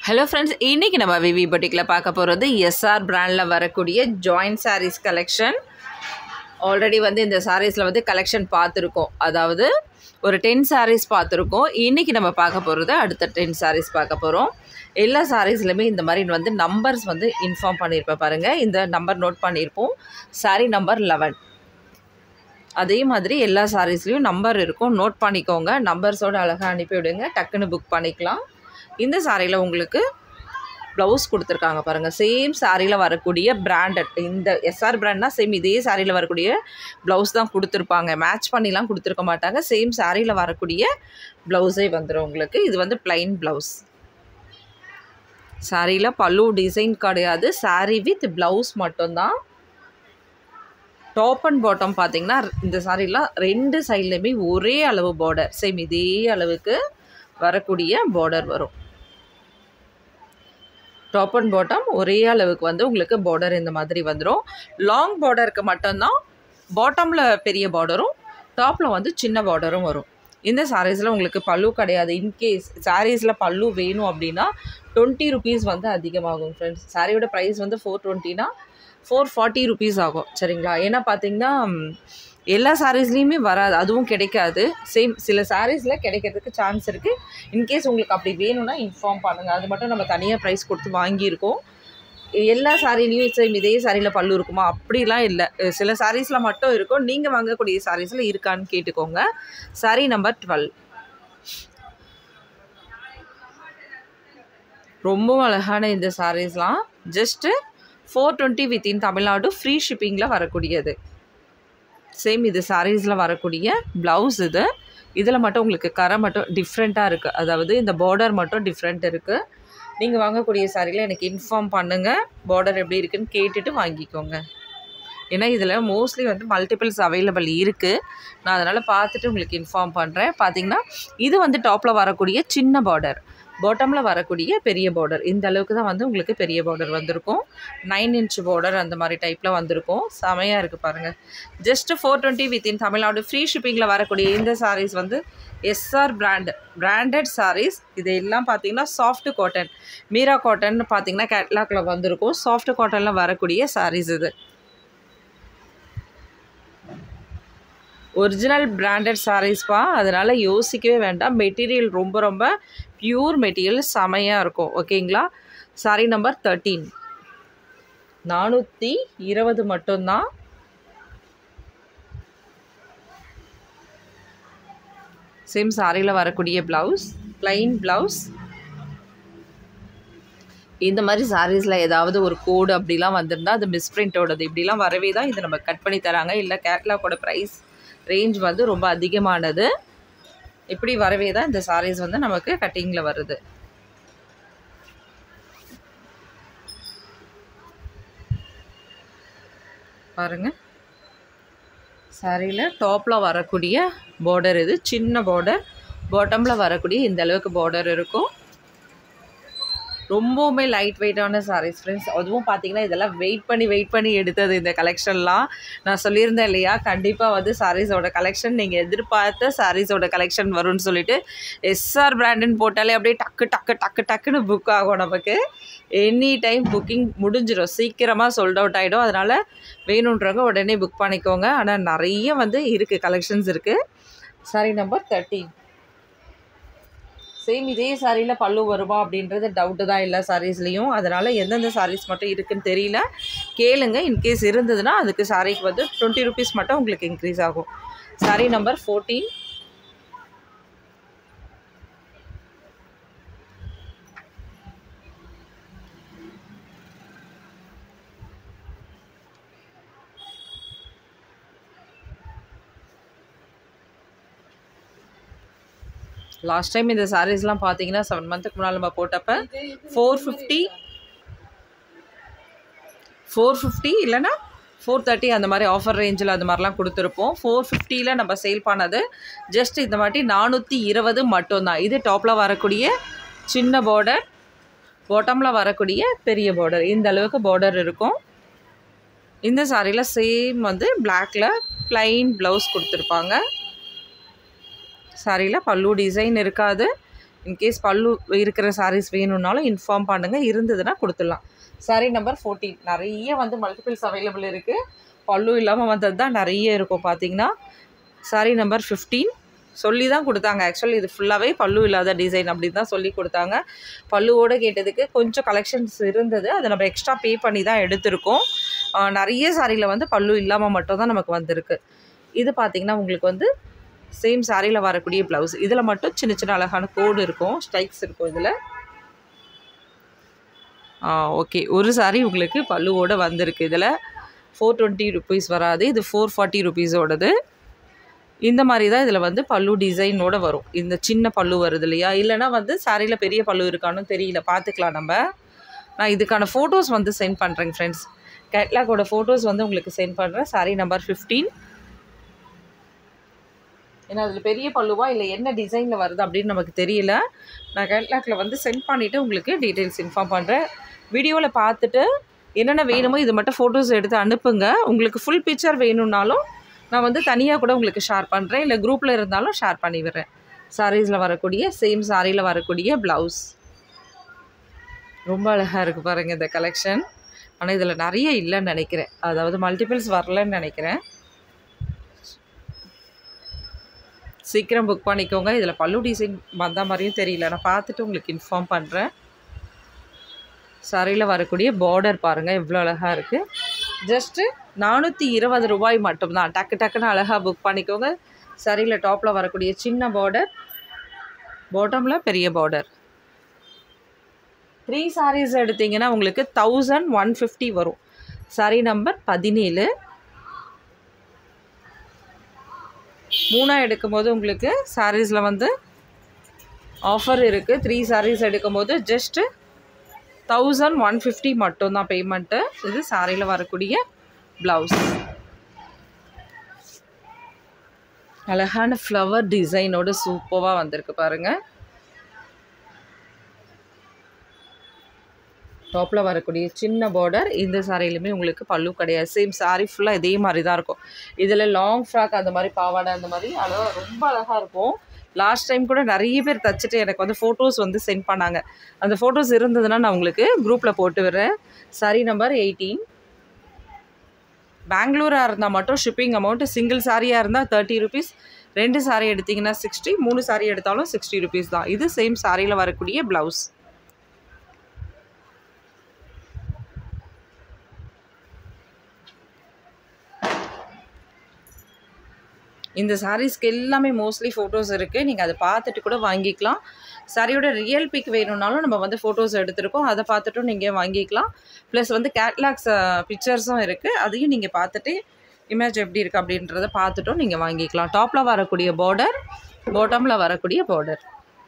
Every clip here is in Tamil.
ஹலோ ஃப்ரெண்ட்ஸ் இன்றைக்கி நம்ம விவி பொட்டிக்கில் பார்க்க போகிறது எஸ்ஆர் பிராண்டில் வரக்கூடிய ஜாயின்ட் சாரீஸ் கலெக்ஷன் ஆல்ரெடி வந்து இந்த சாரீஸில் வந்து கலெக்ஷன் பார்த்துருக்கோம் அதாவது ஒரு டென் சாரீஸ் பார்த்துருக்கோம் இன்றைக்கி நம்ம பார்க்க போகிறது அடுத்த டென் சாரீஸ் பார்க்க போகிறோம் எல்லா சாரீஸ்லையுமே இந்த மாதிரி வந்து நம்பர்ஸ் வந்து இன்ஃபார்ம் பண்ணியிருப்பேன் பாருங்கள் இந்த நம்பர் நோட் பண்ணியிருப்போம் சாரீ நம்பர் லெவன் அதே மாதிரி எல்லா சாரீஸ்லேயும் நம்பர் இருக்கும் நோட் பண்ணிக்கோங்க நம்பர்ஸோடு அழகாக அனுப்பிவிடுங்க டக்குன்னு புக் பண்ணிக்கலாம் இந்த சாரியில் உங்களுக்கு ப்ளவுஸ் கொடுத்துருக்காங்க பாருங்கள் சேம் சாரியில் வரக்கூடிய பிராண்டட் இந்த எஸ்ஆர் பிராண்ட்னா சேம் இதே சாரியில் வரக்கூடிய ப்ளவுஸ் தான் கொடுத்துருப்பாங்க மேட்ச் பண்ணிலாம் கொடுத்துருக்க மாட்டாங்க சேம் சாரியில் வரக்கூடிய ப்ளவுஸே வந்துடும் உங்களுக்கு இது வந்து ப்ளைன் ப்ளவுஸ் சாரியில் பல்லு டிசைன் கிடையாது சாரி வித் ப்ளவுஸ் மட்டும்தான் டாப் அண்ட் பாட்டம் பார்த்தீங்கன்னா இந்த சாரீலாம் ரெண்டு சைட்லேயுமே ஒரே அளவு பார்டர் சேம் இதே அளவுக்கு வரக்கூடிய பார்டர் வரும் டாப் அண்ட் பாட்டம் ஒரே அளவுக்கு வந்து உங்களுக்கு பார்டர் இந்த மாதிரி வந்துடும் லாங் பார்டருக்கு மட்டும்தான் பாட்டமில் பெரிய பார்டரும் டாப்பில் வந்து சின்ன பார்டரும் வரும் இந்த சாரீஸில் உங்களுக்கு பல்லு கிடையாது இன்கேஸ் சாரீஸில் பல்லு வேணும் அப்படின்னா டுவெண்ட்டி ருபீஸ் வந்து அதிகமாகும் ஃப்ரெண்ட்ஸ் சாரியோட ப்ரைஸ் வந்து ஃபோர் டுவெண்ட்டினா ஃபோர் ஃபார்ட்டி ருபீஸ் ஆகும் சரிங்களா ஏன்னா பார்த்தீங்கன்னா எல்லா சாரீஸ்லேயுமே வராது அதுவும் கிடைக்காது சேம் சில சாரீஸில் கிடைக்கிறதுக்கு சான்ஸ் இருக்குது இன்கேஸ் உங்களுக்கு அப்படி வேணும்னா இன்ஃபார்ம் பண்ணுங்கள் அது மட்டும் நம்ம தனியாக ப்ரைஸ் கொடுத்து வாங்கியிருக்கோம் எல்லா சாரிலையும் சேம் இதே சாரியில் பல்லு இருக்குமா அப்படிலாம் இல்லை சில சாரீஸில் மட்டும் இருக்கும் நீங்கள் வாங்கக்கூடிய சாரீஸில் இருக்கான்னு கேட்டுக்கோங்க சாரீ நம்பர் டுவெல் ரொம்பவும் அழகான இந்த சாரீஸ்லாம் just four twenty within Tamil Nadu free ஷிப்பிங்கில் வரக்கூடியது சேம் இது சாரீஸில் வரக்கூடிய ப்ளவுஸ் இது இதில் மட்டும் உங்களுக்கு கரை மட்டும் டிஃப்ரெண்ட்டாக இருக்குது அதாவது இந்த பார்டர் மட்டும் டிஃப்ரெண்ட் இருக்குது நீங்கள் வாங்கக்கூடிய சாரியில் எனக்கு இன்ஃபார்ம் பண்ணுங்கள் பார்டர் எப்படி இருக்குன்னு கேட்டுட்டு வாங்கிக்கோங்க ஏன்னா இதில் மோஸ்ட்லி வந்து மல்டிபிள்ஸ் அவைலபிள் இருக்குது நான் அதனால் பார்த்துட்டு உங்களுக்கு இன்ஃபார்ம் பண்ணுறேன் பார்த்தீங்கன்னா இது வந்து டாப்பில் வரக்கூடிய சின்ன பார்டர் பாட்டமில் வரக்கூடிய பெரிய பார்டர் இந்த அளவுக்கு தான் வந்து உங்களுக்கு பெரிய பார்டர் வந்திருக்கும் நைன் இன்ச் பார்டர் அந்த மாதிரி டைப்பில் வந்திருக்கும் செமையாக இருக்குது பாருங்கள் just four twenty within Tamil Nadu free ஷிப்பிங்கில் வரக்கூடிய இந்த சாரீஸ் வந்து எஸ்ஆர் பிராண்ட் பிராண்டட் சாரீஸ் இது எல்லாம் பார்த்தீங்கன்னா சாஃப்ட் காட்டன் மீரா காட்டன் பார்த்தீங்கன்னா கேட்லாக்ல வந்திருக்கும் சாஃப்ட் காட்டனில் வரக்கூடிய சாரீஸ் இது ஒரிஜினல் பிராண்டட் சாரீஸ்ப்பா அதனால் யோசிக்கவே வேண்டாம் மெட்டீரியல் ரொம்ப ரொம்ப பியூர் மெட்டீரியல் செமையாக இருக்கும் ஓகேங்களா சாரி நம்பர் தேர்ட்டீன் நானூற்றி இருபது மட்டும்தான் சேம் சாரியில் வரக்கூடிய ப்ளவுஸ் ப்ளைன் ப்ளவுஸ் இந்த மாதிரி சாரீஸில் ஏதாவது ஒரு கோடு அப்படிலாம் வந்திருந்தால் அது மிஸ்பிரிண்டோடது இப்படிலாம் வரவே தான் இது நம்ம கட் பண்ணி தராங்க இல்லை கேட்லாக்கோட ப்ரைஸ் ரேஞ்ச் வந்து ரொம்ப அதிகமானது இப்படி வரவே தான் இந்த சாரீஸ் வந்து நமக்கு கட்டிங்கில் வருது பாருங்க சாரியில் டாப்பில் வரக்கூடிய பார்டர் இது சின்ன பார்டர் பாட்டமில் வரக்கூடிய இந்த அளவுக்கு பார்டர் இருக்கும் ரொம்பவுமே லைட் வெயிட்டான சாரீஸ் ஃப்ரெண்ட்ஸ் அதுவும் பார்த்தீங்கன்னா இதெல்லாம் வெயிட் பண்ணி வெயிட் பண்ணி எடுத்தது இந்த கலெக்ஷன்லாம் நான் சொல்லியிருந்தேன் இல்லையா கண்டிப்பாக வந்து சாரீஸோட கலெக்ஷன் நீங்கள் எதிர்பார்த்த சாரீஸோட கலெக்ஷன் வரும்னு சொல்லிட்டு எஸ்ஆர் பிராண்டுன்னு போட்டாலே அப்படியே டக்கு டக்கு டக்கு டக்குன்னு புக் ஆகும் நமக்கு எனி டைம் புக்கிங் முடிஞ்சிடும் சீக்கிரமாக சோல்ட் அவுட் ஆகிடும் அதனால் வேணுன்றவங்க உடனே புக் பண்ணிக்கோங்க ஆனால் நிறைய வந்து இருக்குது கலெக்ஷன்ஸ் இருக்குது சாரி நம்பர் தேர்ட்டீன் சேம் இதே சாரியில் பல்லு வருமா அப்படின்றது டவுட்டு தான் எல்லா சாரீஸ்லேயும் அதனால் எந்தெந்த சாரீஸ் மட்டும் இருக்குன்னு தெரியல கேளுங்க இன்கேஸ் இருந்ததுன்னா அதுக்கு சாரிக்கு வந்து டுவெண்ட்டி ருபீஸ் மட்டும் உங்களுக்கு இன்க்ரீஸ் ஆகும் sari number fourteen last time இந்த சாரீஸ்லாம் பார்த்தீங்கன்னா செவன் மந்த்துக்கு முன்னால் நம்ம போட்டப்போ ஃபோர் ஃபிஃப்டி ஃபோர் ஃபிஃப்டி இல்லைன்னா ஃபோர் தேர்ட்டி அந்த மாதிரி ஆஃபர் ரேஞ்சில் அந்த மாதிரிலாம் கொடுத்துருப்போம் ஃபோர் ஃபிஃப்டியில் நம்ம சேல் பண்ணது ஜஸ்ட் இந்த மாதிரி நானூற்றி இருபது மட்டும்தான் இது டாப்பில் வரக்கூடிய சின்ன பார்டர் பாட்டமில் வரக்கூடிய பெரிய பார்டர் இந்த அளவுக்கு பார்டர் இருக்கும் இந்த சாரியில் சேம் வந்து பிளாக்கில் ப்ளைன் ப்ளவுஸ் கொடுத்துருப்பாங்க சாரியில் பல்லு டிசைன் இருக்காது இன்கேஸ் பல்லு இருக்கிற சாரீஸ் வேணும்னாலும் இன்ஃபார்ம் பண்ணுங்கள் இருந்ததுன்னா கொடுத்துடலாம் சாரீ நம்பர் ஃபோர்டீன் நிறைய வந்து மல்டிபிள்ஸ் அவைலபிள் இருக்குது பல்லு இல்லாமல் வந்தது தான் நிறைய இருக்கும் பார்த்தீங்கன்னா சாரீ நம்பர் ஃபிஃப்டீன் சொல்லி தான் கொடுத்தாங்க ஆக்சுவலி இது ஃபுல்லாகவே பல்லு இல்லாத டிசைன் அப்படின்னு தான் சொல்லி கொடுத்தாங்க பல்லுவோடு கேட்டதுக்கு கொஞ்சம் கலெக்ஷன்ஸ் இருந்தது அதை நம்ம எக்ஸ்ட்ரா பே பண்ணி தான் எடுத்திருக்கோம் ஆஹ் நிறைய சாரியில் வந்து பல்லு இல்லாமல் மட்டும் தான் நமக்கு வந்திருக்கு இது பார்த்திங்கன்னா உங்களுக்கு வந்து சேம் சாரியில் வரக்கூடிய ப்ளவுஸ் இதில் மட்டும் சின்ன சின்ன அழகான கோடு இருக்கும் ஸ்ட்ரைக்ஸ் இருக்கும் இதில் ஓகே ஒரு சாரி உங்களுக்கு பல்லுவோடு வந்திருக்கு இதில் ஃபோர் டுவெண்ட்டி ருபீஸ் வராது இது ஃபோர் ஃபார்ட்டி ருபீஸோடது இந்த மாதிரி தான் இதில் வந்து பல்லு டிசைனோட வரும் இந்த சின்ன பல்லு வருது இல்லையா இல்லைனா வந்து சாரியில் பெரிய பல்லு இருக்கான்னு தெரியல பார்த்துக்கலாம் நம்ம நான் இதுக்கான ஃபோட்டோஸ் வந்து சென்ட் பண்ணுறேங்க ஃப்ரெண்ட்ஸ் கேட்லாகோட ஃபோட்டோஸ் வந்து உங்களுக்கு சென்ட் பண்ணுறேன் சாரி நம்பர் ஃபிஃப்டீன் ஏன்னா அதில் பெரிய பல்லுவா இல்லை என்ன டிசைனில் வருது அப்படின்னு நமக்கு தெரியல நான் கேட்லாகில் வந்து சென்ட் பண்ணிவிட்டு உங்களுக்கு டீட்டெயில்ஸ் இன்ஃபார்ம் பண்ணுறேன் வீடியோவில் பார்த்துட்டு என்னென்ன வேணுமோ இது மட்டும் ஃபோட்டோஸ் எடுத்து அனுப்புங்க உங்களுக்கு ஃபுல் பிக்சர் வேணும்னாலும் நான் வந்து தனியாக கூட உங்களுக்கு ஷேர் பண்ணுறேன் இல்லை குரூப்பில் இருந்தாலும் ஷேர் பண்ணி விடுறேன் சாரீஸில் வரக்கூடிய சேம் சாரியில் வரக்கூடிய ப்ளவுஸ் ரொம்ப அழகாக இருக்குது பாருங்கள் இந்த கலெக்ஷன் ஆனால் இதில் நிறைய இல்லைன்னு நினைக்கிறேன் அதாவது மல்டிபிள்ஸ் வரலன்னு நினைக்கிறேன் சீக்கிரம் புக் பண்ணிக்கோங்க இதில் பல்லு டிசைன் வந்த மாதிரியும் தெரியல நான் பார்த்துட்டு உங்களுக்கு இன்ஃபார்ம் பண்ணுறேன் சாரியில் வரக்கூடிய பார்டர் பாருங்கள் எவ்வளோ அழகாக இருக்குது ஜஸ்ட்டு நானூற்றி இருபது ரூபாய் மட்டும்தான் டக்கு டக்குன்னு அழகாக புக் பண்ணிக்கோங்க சரியில் டாப்பில் வரக்கூடிய சின்ன பார்டர் பாட்டமில் பெரிய பார்டர் த்ரீ சாரீஸ் எடுத்தீங்கன்னா உங்களுக்கு தௌசண்ட் ஒன் ஃபிஃப்டி வரும் சாரி நம்பர் பதினேழு மூணாக எடுக்கும்போது உங்களுக்கு சாரீஸில் வந்து ஆஃபர் இருக்குது த்ரீ சாரீஸ் எடுக்கும்போது ஜஸ்ட்டு தௌசண்ட் ஒன் ஃபிஃப்டி மட்டும்தான் பேமெண்ட்டு இது சாரியில் வரக்கூடிய ப்ளவுஸ் அழகான ஃப்ளவர் டிசைனோட சூப்பராக வந்திருக்கு பாருங்கள் டாப்பில் வரக்கூடிய சின்ன பார்டர் இந்த சாரியிலுமே உங்களுக்கு பல்லு கிடையாது சேம் சாரி ஃபுல்லாக இதே மாதிரி தான் இருக்கும் இதில் லாங் ஃப்ராக் அந்த மாதிரி பாவாடை அந்த மாதிரி அழகாக ரொம்ப அழகாக இருக்கும் லாஸ்ட் டைம் கூட நிறைய பேர் தச்சுட்டு எனக்கு வந்து ஃபோட்டோஸ் வந்து சென்ட் பண்ணாங்க அந்த ஃபோட்டோஸ் இருந்ததுன்னா நான் உங்களுக்கு குரூப்பில் போட்டு விடுறேன் சாரி நம்பர் எயிட்டீன் பெங்களூராக இருந்தால் மட்டும் ஷிப்பிங் அமௌண்ட்டு சிங்கிள் சாரியாக இருந்தால் தேர்ட்டி ருபீஸ் ரெண்டு சாரி எடுத்திங்கன்னா சிக்ஸ்டி மூணு சாரி எடுத்தாலும் சிக்ஸ்டி ருபீஸ் தான் இது சேம் சாரியில் வரக்கூடிய ப்ளவுஸ் இந்த சாரீஸ்க்கு எல்லாமே மோஸ்ட்லி ஃபோட்டோஸ் இருக்குது நீங்கள் அதை பார்த்துட்டு கூட வாங்கிக்கலாம் சாரியோட ரியல் பிக் வேணும்னாலும் நம்ம வந்து ஃபோட்டோஸ் எடுத்திருக்கோம் அதை பார்த்துட்டும் நீங்கள் வாங்கிக்கலாம் ப்ளஸ் வந்து கேட்லாக்ஸ் பிக்சர்ஸும் இருக்குது அதையும் நீங்கள் பார்த்துட்டு இமேஜ் எப்படி இருக்குது அப்படின்றத பார்த்துட்டும் நீங்கள் வாங்கிக்கலாம் டாப்பில் வரக்கூடிய பார்டர் பாட்டமில் வரக்கூடிய பார்டர்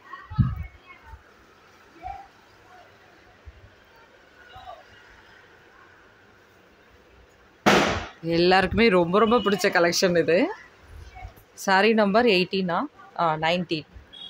எல்லாருக்குமே ரொம்ப ரொம்ப பிடிச்ச கலெக்ஷன் இது சாரி நம்பர் எயிட்டீனா ஆ நைன்டீன்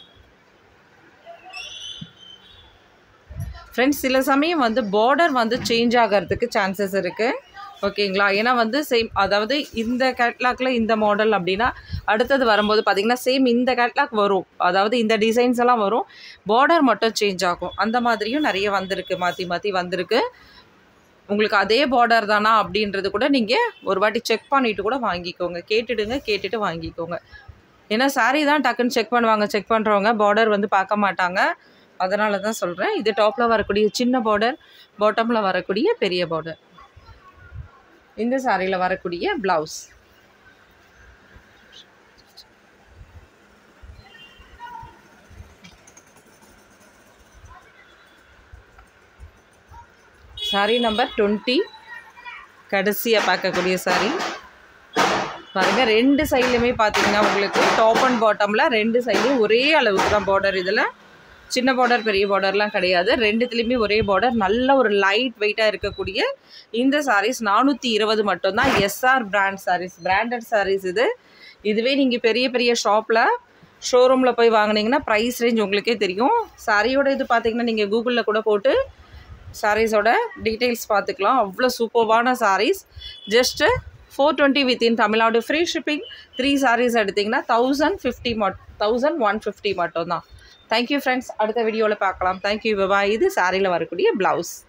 ஃப்ரெண்ட்ஸ் சில சமயம் வந்து பார்டர் வந்து சேஞ்ச் ஆகிறதுக்கு சான்சஸ் இருக்குது ஓகேங்களா ஏன்னா வந்து சேம் அதாவது இந்த கேட்லாக்ல இந்த மாடல் அப்படின்னா அடுத்தது வரும்போது பார்த்திங்கன்னா சேம் இந்த கேட்லாக் வரும் அதாவது இந்த டிசைன்ஸ் எல்லாம் வரும் பார்டர் மட்டும் சேஞ்ச் ஆகும் அந்த மாதிரியும் நிறைய வந்திருக்கு மாற்றி மாற்றி வந்திருக்கு உங்களுக்கு அதே பார்டர் தானா அப்படின்றது கூட நீங்கள் ஒரு வாட்டி செக் பண்ணிவிட்டு கூட வாங்கிக்கோங்க கேட்டுடுங்க கேட்டுட்டு வாங்கிக்கோங்க ஏன்னா சாரீ தான் டக்குன்னு செக் பண்ணுவாங்க செக் பண்ணுறவங்க பார்டர் வந்து பார்க்க மாட்டாங்க அதனால தான் சொல்கிறேன் இது டாப்பில் வரக்கூடிய சின்ன பார்டர் பாட்டமில் வரக்கூடிய பெரிய பார்டர் இந்த சாரியில் வரக்கூடிய ப்ளவுஸ் சாரி நம்பர் டுவெண்ட்டி கடைசியாக பார்க்கக்கூடிய சாரி பாருங்கள் ரெண்டு சைட்லையுமே பார்த்தீங்கன்னா உங்களுக்கு டாப் அண்ட் பாட்டமில் ரெண்டு சைட்லையும் ஒரே அளவுக்கு தான் பார்டர் இதில் சின்ன பார்டர் பெரிய பார்டர்லாம் கிடையாது ரெண்டுத்துலேயுமே ஒரே பார்டர் நல்ல ஒரு லைட் வெயிட்டாக இருக்கக்கூடிய இந்த சாரீஸ் நானூற்றி இருபது மட்டும்தான் S R brand saris branded saris இது இதுவே நீங்கள் பெரிய பெரிய ஷாப்பில் ஷோரூமில் போய் வாங்கினீங்கன்னா ப்ரைஸ் ரேஞ்ச் உங்களுக்கே தெரியும் சாரியோட இது பார்த்தீங்கன்னா நீங்கள் கூகுளில் கூட போட்டு சாரீஸோட டீட்டெயில்ஸ் பார்த்துக்கலாம் அவ்வளோ சூப்பர்வான saris just four twenty within Tamil Nadu free shipping three saris எடுத்திங்கன்னா தௌசண்ட் ஃபிஃப்டி மட் தௌசண்ட் ஒன் ஃபிஃப்டி மட்டும்தான் தேங்க்யூ ஃப்ரெண்ட்ஸ் அடுத்த வீடியோவில் பார்க்கலாம் தேங்க்யூ பாய் இது சாரியில் வரக்கூடிய ப்ளவுஸ்